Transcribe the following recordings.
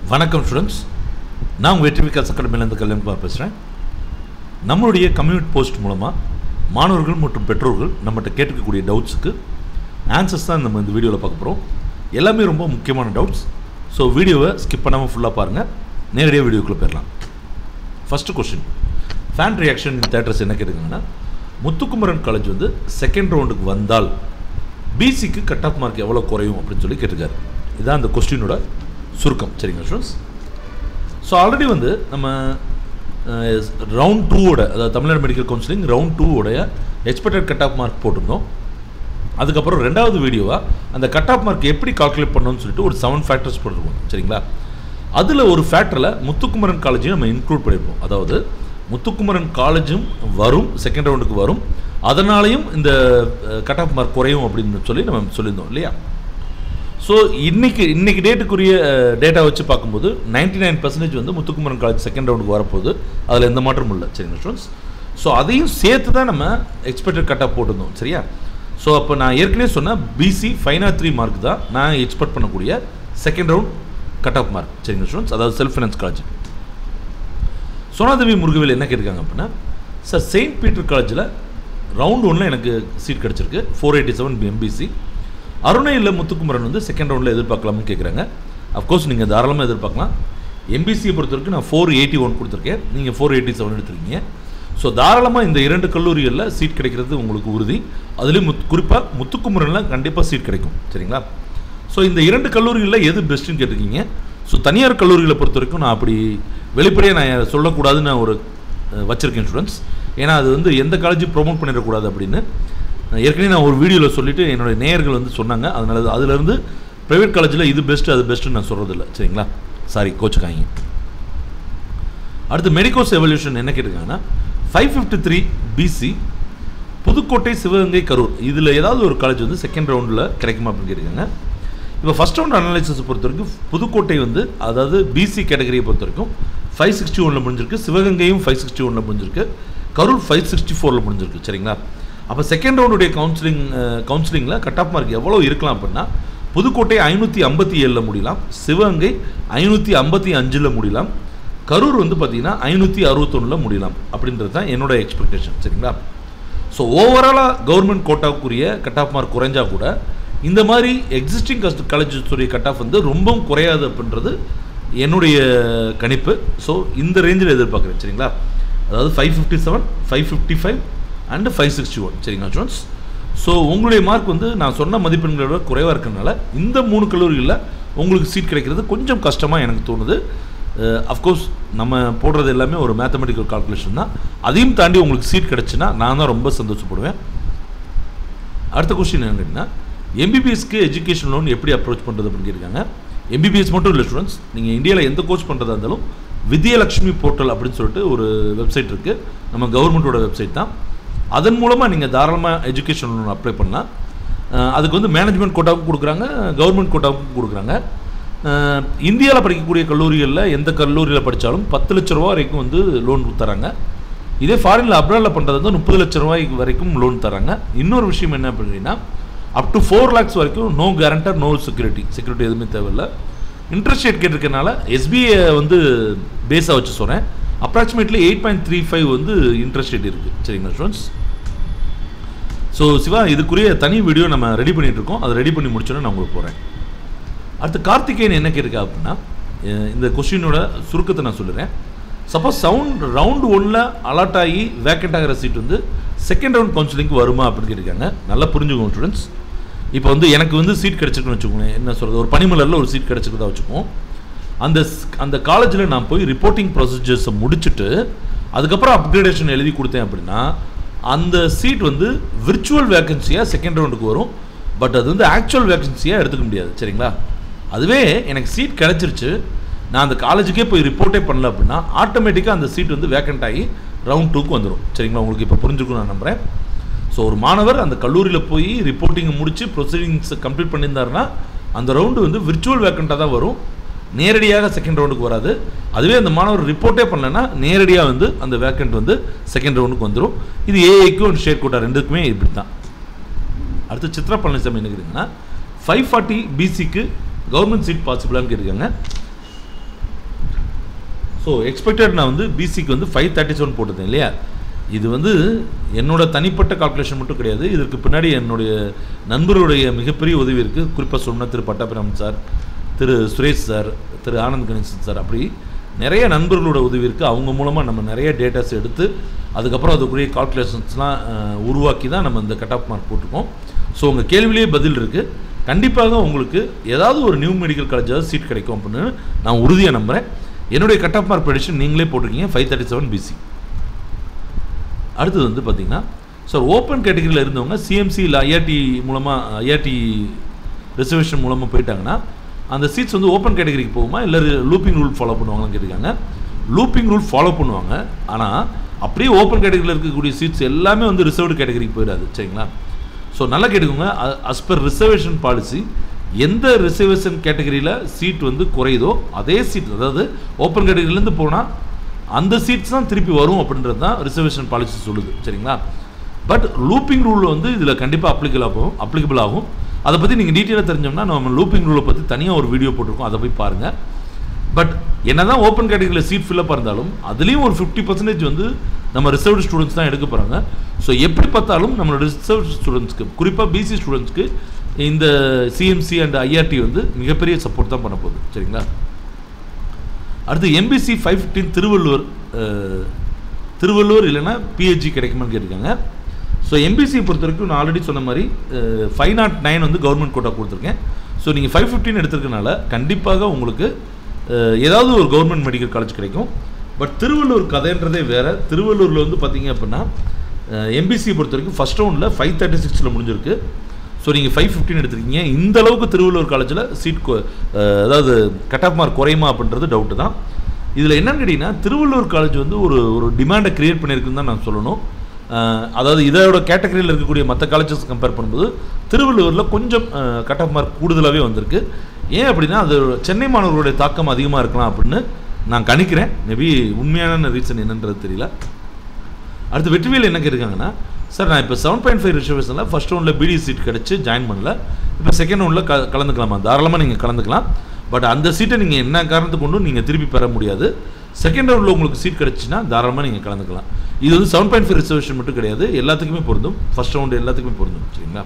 வணக்கம் ஸ்டூடெண்ட்ஸ் நான் உங்கள் வெற்றி விகாஸ் அகாடமியிலேருந்து கல்யாண்குமார் பேசுகிறேன் நம்மளுடைய கம்யூனிட் போஸ்ட் மூலமாக மாணவர்கள் மற்றும் பெற்றோர்கள் நம்மகிட்ட கேட்டுக்கக்கூடிய டவுட்ஸுக்கு ஆன்சர்ஸ் தான் நம்ம இந்த வீடியோவில் பார்க்க போகிறோம் எல்லாமே ரொம்ப முக்கியமான டவுட்ஸ் ஸோ வீடியோவை ஸ்கிப் பண்ணாமல் ஃபுல்லாக பாருங்கள் நேரடியாக வீடியோக்குள்ளே போயிடலாம் first question fan reaction in theatres என்ன கேட்டுங்கன்னா முத்துக்குமரன் காலேஜ் வந்து செகண்ட் ரவுண்டுக்கு வந்தால் பிசிக்கு கட் ஆஃப் மார்க் எவ்வளோ குறையும் அப்படின்னு சொல்லி கேட்டிருக்காரு இதுதான் அந்த கொஸ்டினோட சுருக்கம் சரிங்க ஸ்டூடெண்ட்ஸ் ஸோ ஆல்ரெடி வந்து நம்ம ரவுண்ட் டூவோட அதாவது தமிழ்நாடு மெடிக்கல் கவுன்சிலிங் ரவுண்ட் டூவோடைய எக்ஸ்பெக்டட் கட் ஆஃப் மார்க் போட்டிருந்தோம் அதுக்கப்புறம் ரெண்டாவது வீடியோவாக அந்த கட் ஆஃப் மார்க் எப்படி கால்குலேட் பண்ணணும்னு சொல்லிட்டு ஒரு செவன் ஃபேக்டர்ஸ் போட்டிருக்கோம் சரிங்களா அதில் ஒரு ஃபேக்டரில் முத்துக்குமரன் காலேஜையும் நம்ம இன்க்ளூட் பண்ணியிருப்போம் அதாவது முத்துக்குமரன் காலேஜும் வரும் செகண்ட் ரவுண்டுக்கு வரும் அதனாலையும் இந்த கட் ஆஃப் மார்க் குறையும் அப்படின்னு சொல்லி நம்ம சொல்லியிருந்தோம் இல்லையா ஸோ இன்னைக்கு இன்னைக்கு டேட்டுக்குரிய டேட்டா வச்சு பார்க்கும்போது நைன்டி நைன் பர்சன்டேஜ் வந்து முத்துக்குமரன் காலேஜ் செகண்ட் ரவுண்டுக்கு வரப்போகுது அதில் எந்த மாற்றமும் இல்லை சரிங்க ஸ்டூடெண்ட்ஸ் ஸோ அதையும் சேர்த்து தான் நம்ம எக்ஸ்பெக்டட் கட் ஆஃப் போட்டிருந்தோம் சரியா ஸோ அப்போ நான் ஏற்கனவே சொன்ன PC five nought three mark தான் நான் எக்ஸ்பெக்ட் பண்ணக்கூடிய second round cut off mark சரிங்க ஸ்டூடெண்ட்ஸ் அதாவது self finance college Sonadevi Murugavel என்ன கேட்டிருக்காங்க அப்படின்னா சார் செயின்ட் பீட்டர் காலேஜில் ரவுண்ட் ஒன்றில் எனக்கு சீட் கிடச்சிருக்கு ஃபோர் எயிட்டி செவன் எம்பிசி அருணையில் முத்துக்குமரன் வந்து செகண்ட் ரவுண்டில் எதிர்பார்க்கலாம்னு கேட்குறாங்க அஃப்கோர்ஸ் நீங்கள் தாராளமாக எதிர்பார்க்கலாம் எம்பிசியை பொறுத்த வரைக்கும் நான் ஃபோர் எயிட்டி ஒன் கொடுத்துருக்கேன் நீங்கள் ஃபோர் எயிட்டி செவன் எடுத்துருக்கீங்க ஸோ தாராளமாக இந்த இரண்டு கல்லூரிகளில் சீட் கிடைக்கிறது உங்களுக்கு உறுதி அதுலேயும் முத் குறிப்பாக முத்துக்குமரனில் கண்டிப்பாக சீட் கிடைக்கும் சரிங்களா ஸோ இந்த இரண்டு கல்லூரிகளில் எது பெஸ்ட்டுன்னு கேட்டிருக்கீங்க ஸோ தனியார் கல்லூரிகளை பொறுத்த வரைக்கும் நான் அப்படி வெளிப்படையாக நான் சொல்லக்கூடாதுன்னு நான் ஒரு வச்சுருக்கேன் ஸ்டூடெண்ட்ஸ் ஏன்னா அது வந்து எந்த காலேஜும் ப்ரொமோட் பண்ணிடக்கூடாது அப்படின்னு ஏற்கனவே நான் ஒரு வீடியோவில் சொல்லிவிட்டு என்னுடைய நேயர்கள் வந்து சொன்னாங்க அதனால அதுலேருந்து ப்ரைவேட் காலேஜில் இது பெஸ்ட்டு அது பெஸ்ட்டுன்னு நான் சொல்கிறதில்ல சரிங்களா சாரி கோச்சுக்காங்க அடுத்து மெடிக்கோஸ் எவல்யூஷன் என்ன கேட்டிருக்காங்கன்னா five fifty three PC Pudukkottai Sivaganga Karur இதில் ஏதாவது ஒரு காலேஜ் வந்து செகண்ட் ரவுண்டில் கிடைக்குமா அப்படின்னு கேட்டிருக்காங்க இப்போ ஃபஸ்ட் ரவுண்ட் அனாலிசிஸ் பொறுத்த வரைக்கும் புதுக்கோட்டை வந்து அதாவது பிசி கேட்டகரியை பொறுத்த வரைக்கும் ஃபைவ் சிக்ஸ்டி ஒனில் முடிஞ்சிருக்கு சிவகங்கையும் ஃபைவ் சிக்ஸ்டி ஒனில் முடிஞ்சிருக்கு கரூர் ஃபைவ் சிக்ஸ்டி ஃபோரில் முடிஞ்சிருக்கு சரிங்களா அப்போ செகண்ட் ரவுண்டுடைய கவுன்சிலிங் கவுன்சிலிங்கில் கட் ஆஃப் மார்க் எவ்வளோ இருக்கலாம் அப்படின்னா புதுக்கோட்டை ஐநூற்றி ஐம்பத்தி ஏழில் முடியலாம் சிவகங்கை ஐநூற்றி ஐம்பத்தி அஞ்சில் முடியலாம் கரூர் வந்து பார்த்தீங்கன்னா ஐநூற்றி அறுபத்தொன்னில் முடியலாம் அப்படின்றது தான் என்னோட எக்ஸ்பெக்டேஷன் சரிங்களா ஸோ ஓவராலாக கவர்மெண்ட் கோட்டாவுக்குரிய கட் ஆஃப் மார்க் குறைஞ்சா கூட இந்த மாதிரி எக்ஸிஸ்டிங் கஸ்ட் காலேஜஸுடைய கட் ஆஃப் வந்து ரொம்பவும் குறையாது அப்படின்றது என்னுடைய கணிப்பு ஸோ இந்த ரேஞ்சில் எதிர்பார்க்குறேன் சரிங்களா அதாவது five fifty seven five fifty five and five sixty one சரிங்களா ஸ்டூடெண்ட்ஸ் ஸோ உங்களுடைய மார்க் வந்து நான் சொன்ன மதிப்பெண்களோட குறைவாக இருக்கிறனால இந்த மூணு கல்லூரிகளில் உங்களுக்கு சீட் கிடைக்கிறது கொஞ்சம் கஷ்டமாக எனக்கு தோணுது அஃப்கோர்ஸ் நம்ம போடுறது எல்லாமே ஒரு மேத்தமெட்டிக்கல் கால்குலேஷன் தான் அதையும் தாண்டி உங்களுக்கு சீட் கிடச்சுன்னா நான் தான் ரொம்ப சந்தோஷப்படுவேன் அடுத்த கொஸ்டின் என்ன கேட்டிங்கன்னா எம்பிபிஎஸ்க்கு எஜுகேஷன் லோன் எப்படி அப்ரோச் பண்ணுறது அப்படின்னு கேட்டிருக்காங்க எம்பிபிஎஸ் மட்டும் இல்லை ஸ்டூடெண்ட்ஸ் நீங்கள் இந்தியாவில் எந்த கோர்ஸ் பண்ணுறதா இருந்தாலும் வித்யலக்ஷ்மி போர்ட்டல் அப்படின்னு சொல்லிட்டு ஒரு வெப்சைட் இருக்குது நம்ம கவர்மெண்ட்டோட வெப்சைட் தான் அதன் மூலமாக நீங்கள் தாராளமாக எஜுகேஷன் லோன் அப்ளை பண்ணலாம் அதுக்கு வந்து மேனேஜ்மெண்ட் கோட்டாவுக்கும் கொடுக்குறாங்க கவர்மெண்ட் கோட்டாவுக்கும் கொடுக்குறாங்க இந்தியாவில் படிக்கக்கூடிய கல்லூரிகளில் எந்த கல்லூரியில் படித்தாலும் பத்து லட்ச ரூபா வரைக்கும் வந்து லோன் தராங்க இதே ஃபாரினில் அப்ராடில் பண்ணுறது வந்து முப்பது லட்ச ரூபாய் வரைக்கும் லோன் தராங்க இன்னொரு விஷயம் என்ன அப்படின்னா அப் டு ஃபோர் லேக்ஸ் வரைக்கும் no guarantor no security security எதுவுமே தேவையில்லை இன்ட்ரெஸ்ட் ரேட் கேட்டிருக்கனால எஸ்பிஐ வந்து பேஸாக வச்சு சொன்னேன் approximately eight point three five வந்து இன்ட்ரெஸ்ட் ரேட் இருக்குது சரிங்களா ஸ்டூடெண்ட்ஸ் ஸோ சிவா இதுக்குரிய தனி வீடியோ நம்ம ரெடி பண்ணிகிட்டு இருக்கோம் அதை ரெடி பண்ணி முடிச்சோன்னே நான் உங்களுக்கு போகிறேன் அடுத்து கார்த்திகேயன் என்ன கேட்டிருக்கா அப்படின்னா இந்த கொஸ்டினோட சுருக்கத்தை நான் சொல்லுறேன் சப்போஸ் சவுண்ட் ரவுண்ட் ஒன்னில் அலாட் ஆகி வேக்கண்ட் ஆகிற சீட் வந்து செகண்ட் ரவுண்ட் கவுன்சிலிங்க்கு வருமா அப்படின்னு கேட்டிருக்காங்க நல்லா புரிஞ்சுக்கோங்க ஸ்டூடெண்ட்ஸ் இப்போ வந்து எனக்கு வந்து சீட் கிடச்சிருக்குன்னு வச்சுக்கோங்களேன் என்ன சொல்கிறது ஒரு பனிமலரில் ஒரு சீட் கிடச்சிருக்கதா வச்சுக்குவோம் அந்த அந்த காலேஜில் நான் போய் ரிப்போர்ட்டிங் ப்ரொசீஜர்ஸை முடிச்சுட்டு அதுக்கப்புறம் அப்கிரேடேஷன் எழுதி கொடுத்தேன் அப்படின்னா அந்த சீட் வந்து விர்ச்சுவல் வேக்கன்சியாக செகண்ட் ரவுண்டுக்கு வரும் பட் அது வந்து ஆக்சுவல் வேக்கன்சியாக எடுத்துக்க முடியாது சரிங்களா அதுவே எனக்கு சீட் கிடச்சிருச்சு நான் அந்த காலேஜுக்கே போய் ரிப்போர்ட்டே பண்ணல அப்படின்னா ஆட்டோமேட்டிக்காக அந்த சீட் வந்து வேக்கண்ட் ஆகி ரவுண்ட் டூக்கு வந்துடும் சரிங்களா உங்களுக்கு இப்போ புரிஞ்சுக்கும் நான் நம்புகிறேன் ஸோ ஒரு மாணவர் அந்த கல்லூரியில் போய் ரிப்போர்ட்டிங்கை முடித்து ப்ரொசீடிங்ஸ் கம்ப்ளீட் பண்ணியிருந்தாருன்னா அந்த ரவுண்டு வந்து விர்ச்சுவல் வேக்கண்ட்டாக தான் வரும் நேரடியாக செகண்ட் ரவுண்டுக்கு வராது அதுவே அந்த மாணவர் ரிப்போர்ட்டே பண்ணலன்னா நேரடியாக வந்து அந்த வேக்கண்ட் வந்து செகண்ட் ரவுண்டுக்கு வந்துடும் இது ஏஐக்கும் ஷேர் கோட்டா ரெண்டுக்குமே இப்படி தான் அடுத்து சித்ரா பழனிசாமி என்ன கேட்டிங்கன்னா ஃபைவ் ஃபார்ட்டி பிசிக்கு கவர்மெண்ட் சீட் பாசிபிளான்னு கேட்டிருக்காங்க ஸோ எக்ஸ்பெக்டட் நான் வந்து பிசிக்கு வந்து ஃபைவ் தேர்ட்டி செவன் போட்டிருந்தேன் இல்லையா இது வந்து என்னோட தனிப்பட்ட கால்குலேஷன் மட்டும் கிடையாது இதற்கு பின்னாடி என்னுடைய நண்பர்களுடைய மிகப்பெரிய உதவி இருக்குது குறிப்பாக சொன்ன Thiru Pattabiraman sir Thiru Suresh sir Thiru Anand Ganesan sir அப்படி நிறைய நண்பர்களோட உதவி இருக்குது அவங்க மூலமாக நம்ம நிறைய டேட்டாஸ் எடுத்து அதுக்கப்புறம் அதுக்குரிய கால்குலேஷன்ஸ்லாம் அஹ், உருவாக்கி தான் நம்ம இந்த கட் ஆஃப் மார்க் போட்டிருக்கோம் ஸோ உங்கள் கேள்வியிலேயே பதில் இருக்குது கண்டிப்பாக உங்களுக்கு ஏதாவது ஒரு நியூ மெடிக்கல் காலேஜாவது சீட் கிடைக்கும் அப்படின்னு நான் உறுதியாக நம்புகிறேன் என்னுடைய கட் ஆஃப் மார்க் ப்ரெடிஷன் நீங்களே போட்டிருக்கீங்க ஃபைவ் தேர்ட்டி செவன் பிசி அடுத்தது வந்து பார்த்தீங்கன்னா சார் ஓப்பன் கேட்டகரியில் இருந்தவங்க சிஎம்சி இல்லை ஐஆர்டி மூலமாக ஐஆர்டி ரிசர்வேஷன் மூலமாக போயிட்டாங்கன்னா அந்த சீட்ஸ் வந்து ஓப்பன் கேட்டகரிக்கு போகுமா இல்லை லூப்பிங் ரூல் ஃபாலோ பண்ணுவாங்கன்னு கேட்டிருக்காங்க லூப்பிங் ரூல் ஃபாலோ பண்ணுவாங்க ஆனால் அப்படியே ஓப்பன் கேட்டகரியில் இருக்கக்கூடிய சீட்ஸ் எல்லாமே வந்து ரிசர்வ்டு கேட்டகரிக்கு போயிடாது சரிங்களா ஸோ நல்லா கேட்டுக்கோங்க அஸ் பர் ரிசர்வேஷன் பாலிசி எந்த ரிசர்வேஷன் கேட்டகரியில் சீட் வந்து குறையுதோ அதே சீட் அதாவது ஓப்பன் கேட்டகரியிலேருந்து போனால் அந்த சீட்ஸ் தான் திருப்பி வரும் அப்படின்றது தான் ரிசர்வேஷன் பாலிசி சொல்லுது சரிங்களா பட் லூப்பிங் ரூல் வந்து இதில் கண்டிப்பாக அப்ளிகபிள் ஆகும் அப்ளிகபிள் ஆகும் அதை பற்றி நீங்கள் டீட்டெயிலாக தெரிஞ்சோம்னா நம்ம லூப்பிங் ரூலை பற்றி தனியாக ஒரு வீடியோ போட்டிருக்கோம் அதை போய் பாருங்கள் பட் என்னதான் ஓப்பன் கேட்டகரியில் சீட் ஃபில்லப் இருந்தாலும் அதுலேயும் ஒரு ஃபிஃப்டி பர்சன்டேஜ் வந்து நம்ம ரிசர்வ்டு ஸ்டூடெண்ட்ஸ் தான் எடுக்க போகிறாங்க ஸோ எப்படி பார்த்தாலும் நம்மளோட ரிசர்வ் ஸ்டூடெண்ட்ஸ்க்கு குறிப்பாக பிசி ஸ்டூடெண்ட்ஸ்க்கு இந்த சிஎம்சி அண்ட் ஐஆர்டி வந்து மிகப்பெரிய சப்போர்ட் தான் பண்ண போகுது சரிங்களா அடுத்து எம்பிசி ஃபைவ் ஃபிஃப்டீன் திருவள்ளூர் அஹ், திருவள்ளூர் இல்லைன்னா பிஹெச்சி கிடைக்குமான்னு கேட்டிருக்காங்க ஸோ எம்பிசி பொறுத்த வரைக்கும் நான் ஆல்ரெடி சொன்ன மாதிரி ஃபைவ் நாட் நைன் வந்து கவர்மெண்ட் கோட்டா கொடுத்துருக்கேன் ஸோ நீங்கள் ஃபைவ் ஃபிஃப்டின் எடுத்திருக்கனால கண்டிப்பாக உங்களுக்கு அஹ், ஏதாவது ஒரு கவர்மெண்ட் மெடிக்கல் காலேஜ் கிடைக்கும் பட் திருவள்ளூர் கதைன்றதே வேறு திருவள்ளூரில் வந்து பார்த்தீங்க அப்படின்னா எம்பிசி பொறுத்த வரைக்கும் ஃபஸ்ட் ரவுண்டில் ஃபைவ் தேர்ட்டி சிக்ஸில் முடிஞ்சிருக்கு ஸோ நீங்கள் ஃபைவ் ஃபிஃப்டின் எடுத்திருக்கீங்க இந்த அளவுக்கு திருவள்ளூர் காலேஜில் சீட் கொ- அஹ், அதாவது கட் ஆஃப் மார்க் குறையுமா அப்படின்றது டவுட்டு தான் இதில் என்னன்னு கேட்டிங்கன்னா திருவள்ளூர் காலேஜ் வந்து ஒரு ஒரு டிமாண்டை கிரியேட் பண்ணியிருக்குன்னு தான் நான் சொல்லணும் அஹ், அதாவது இதோட கேட்டகரியில் இருக்கக்கூடிய மற்ற காலேஜஸ் கம்பேர் பண்ணும்போது திருவள்ளூரில் கொஞ்சம் கட் ஆஃப் மார்க் கூடுதலாகவே வந்திருக்கு ஏன் அப்படின்னா அது சென்னை மாணவர்களுடைய தாக்கம் அதிகமாக இருக்கலாம் அப்படின்னு நான் கணிக்கிறேன் மேபி உண்மையான ரீசன் என்னன்றது தெரியல அடுத்து வெற்றிவேல் என்ன கேட்குறாங்கன்னா சார் நான் இப்போ செவன் பாயிண்ட் ஃபைவ் ரிசர்வேஷனில் ஃபஸ்ட் ரவுண்டில் பிடி சீட் கிடச்சி ஜாயின் பண்ணல இப்போ செகண்ட் ரவுண்டில் க கலந்துக்கலாமா தாராளமாக நீங்கள் கலந்துக்கலாம் பட் அந்த சீட்டை நீங்கள் என்ன காரணத்தை கொண்டும் நீங்கள் திருப்பி பெற முடியாது செகண்ட் ரவுண்டில் உங்களுக்கு சீட் கிடச்சின்னா தாராளமாக நீங்கள் கலந்துக்கலாம் இது வந்து செவன் பாயிண்ட் ஃபைவ் ரிசர்வேஷன் மட்டும் கிடையாது எல்லாத்துக்குமே பொருந்தும் ஃபஸ்ட் ரவுண்டு எல்லாத்துக்குமே பொருந்தும் சரிங்களா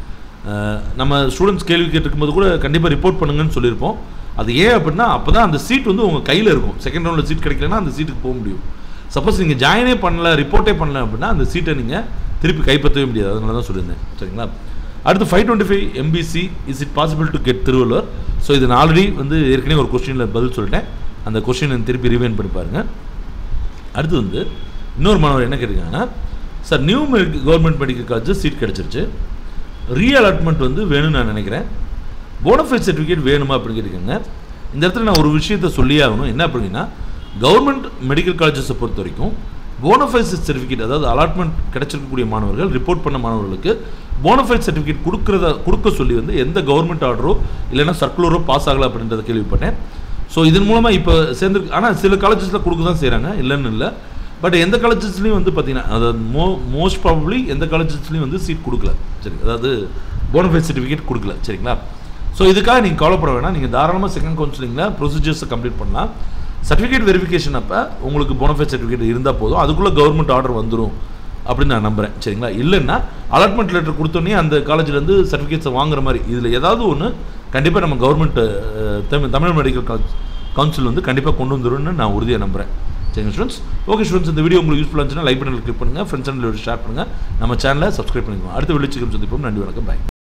அஹ் நம்ம ஸ்டூடெண்ட்ஸ் கேள்வி கேட்டிருக்கும்போது கூட கண்டிப்பாக ரிப்போர்ட் பண்ணுங்கன்னு சொல்லியிருப்போம் அது ஏன் அப்படின்னா அப்போ தான் அந்த சீட் வந்து உங்கள் கையில் இருக்கும் செகண்ட் ரவுண்டில் சீட் கிடைக்கலன்னா அந்த சீட்டுக்கு போக முடியும் சப்போஸ் நீங்கள் ஜாயினே பண்ணல ரிப்போர்ட்டே பண்ணல அப்படின்னா அந்த சீட்டை நீங்கள் திருப்பி கைப்பற்றவே முடியாது அதனால தான் சொல்லியிருந்தேன் சரிங்களா அடுத்து five twenty five MBC is it possible to get Thiruvalluvar so இது நான் ஆல்ரெடி வந்து ஏற்கனவே ஒரு கொஸ்டினில் பதில் சொல்லிட்டேன் அந்த கொஸ்டின் திருப்பி ரிவைன் பண்ணி பாருங்கள் அடுத்து வந்து இன்னொரு மாணவர் என்ன கேட்டிருக்காங்கன்னா sir new government medical college seat கிடச்சிருச்சு ரீஅலாட்மெண்ட் வந்து வேணும்னு நான் நினைக்கிறேன் போனஃபைட் சர்டிஃபிகேட் வேணுமா அப்படின்னு கேட்டிருக்காங்க இந்த இடத்துல நான் ஒரு விஷயத்த சொல்லியே ஆகணும் என்ன அப்படின்னா கவர்மெண்ட் மெடிக்கல் காலேஜஸை பொறுத்த வரைக்கும் போனஃபைட் சர்டிஃபிகேட் அதாவது அலாட்மெண்ட் கிடைச்சிருக்கக்கூடிய மாணவர்கள் ரிப்போர்ட் பண்ண மாணவர்களுக்கு போனஃபைட் சர்டிஃபிகேட் கொடுக்குறத கொடுக்க சொல்லி வந்து எந்த கவர்மெண்ட் ஆர்டரோ இல்லைன்னா சர்க்குலரோ பாஸ் ஆகலை அப்படின்றத கேள்விப்பட்டேன் ஸோ இதன் மூலமாக இப்போ சேர்ந்துருக்கு ஆனால் சில காலேஜஸில் கொடுக்க தான் செய்கிறாங்க இல்லைன்னு இல்லை பட் எந்த காலேஜஸ்லையும் வந்து பார்த்தீங்கன்னா அதாவது மோ மோஸ்ட் ப்ராபப்ளி எந்த காலேஜஸ்லையும் வந்து சீட் கொடுக்கல சரி அதாவது போனஃபைட் சர்டிஃபிகேட் கொடுக்கல சரிங்களா ஸோ இதுக்காக நீங்கள் கவலைப்பட வேணாம் நீங்கள் தாராளமாக செகண்ட் கவுன்சிலிங்கில் ப்ரொசீஜர்ஸை கம்ப்ளீட் பண்ணலாம் சர்டிஃபிகேட் வெரிஃபிகேஷன் அப்போ உங்களுக்கு போனஃபைட் சர்டிஃபிகேட் இருந்தால் போதும் அதுக்குள்ளே கவர்மெண்ட் ஆர்டர் வந்துடும் அப்படின்னு நான் நம்புகிறேன் சரிங்களா இல்லைன்னா அலாட்மெண்ட் லெட்டர் கொடுத்தோன்னே அந்த காலேஜ்லேருந்து சர்டிஃபிகேட்ஸை வாங்குற மாதிரி இதில் ஏதாவது ஒன்று கண்டிப்பாக நம்ம government Tamil Tamil medical council வந்து கண்டிப்பாக கொண்டு வந்துரும்னு நான் உறுதியாக நம்புகிறேன் சரிங்க ஸ்டூடெண்ட்ஸ் ஓகே ஸ்டூடெண்ட்ஸ் இந்த வீடியோ உங்களுக்கு யூஸ்ஃபுல்லாக இருந்துச்சுன்னா லைக் பண்ணி கிளிக் பண்ணுங்கள் ஃப்ரெண்ட்ஸ் அண்ட் ஷேர் பண்ணுங்கள் நம்ம சேனலை சப்ஸ்கிரைப் பண்ணிக்கோங்க அடுத்த வெளிச்சிக்கம் சந்திப்போம் நன்றி வணக்கம் பாய்